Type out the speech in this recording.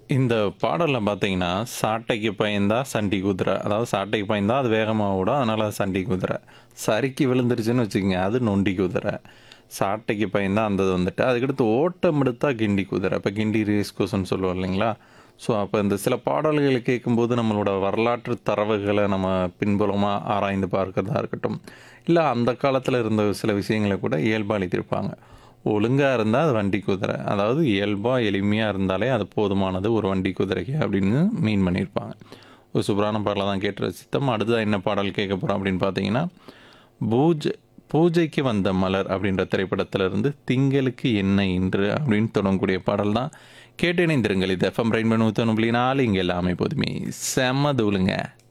இந்த பாடல்ல பார்த்தீங்கன்னா, சாட்டைக்கு பயந்தா சண்டி குதிரை. அதாவது சாட்டைக்கு பயந்தா அது வேகமா ஓடும். அதனால அது சண்டி குதிரை. சறுக்கி விழுந்துருச்சுன்னு வச்சுக்கங்க, அது நொண்டி குதிரை. சாட்டைக்கு பயந்தா அந்த இது வந்துட்டு, அதுக்கடுத்து ஓட்டம் எடுத்தா கிண்டி குதிரை. இப்ப கிண்டி ரேஸ் கோர்ஸ்ன்னு சொல்லுவோம் இல்லைங்களா? ஸோ, அப்ப இந்த சில பாடல்கள கேட்கும்போது நம்மளோட வரலாற்று தரவுகள நம்ம பின்புலமா ஆராய்ந்து பார்க்கிறதா இருக்கட்டும், இல்ல அந்த காலத்துல இருந்த சில விஷயங்கள கூட இயல்பா எழுதியிருப்பாங்க. ஒழுங்கா இருந்தா அது வண்டி குதிரை. அதாவது இயல்பா, எளிமையா இருந்தாலே அது போதுமானது ஒரு வண்டி குதிரைக்கு அப்படின்னு மீன் பண்ணியிருப்பாங்க. ஒரு சூப்பரான பாடல தான் கேட்டு ரசித்தோம். அடுத்ததா என்ன பாடல் கேட்க போறோம் அப்படின்னு பார்த்தீங்கன்னா, பூஜ் பூஜைக்கு வந்த மலர் அப்படின்ற திரைப்படத்திலிருந்து திங்களுக்கு என்ன இன்று அப்படின்னு தொடங்கக்கூடிய பாடல் தான். கேட்டு இணைந்திருங்கள். இது எஃப்எம் ரெயின்போ 101.4 இங்க எல்லாமே எப்போதுமே செம்ம தூளுங்க.